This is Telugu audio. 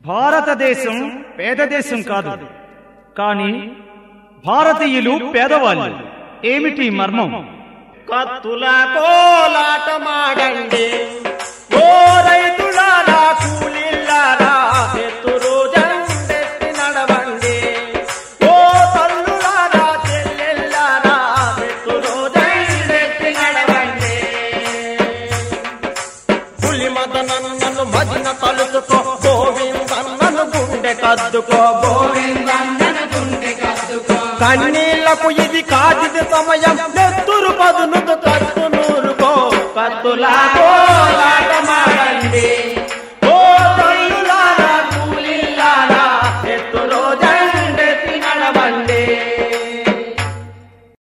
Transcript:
భారతదేశం పేద దేశం కాదు కానీ భారతీయులు పేదవాళ్ళు ఏమిటి మర్మం కత్తుల కోలాటమాడండి ఓ రైతులారా కూలిల్లారా ఎత్తురు జెండెత్తి నడవండి ఓ తల్లులారా చెల్లెల్లారా ఎత్తురు జెండెత్తి నడవండి పులి మదనన్నను భజన తలుచుకో గోవిందన్నను గుండె కద్దుకో గోవిందన్నను గుండె కద్దుకో కన్నీళ్లకు ఇది కాదిది సమయం నెత్తురు పదునుకు కత్తు నూరుకో కత్తులా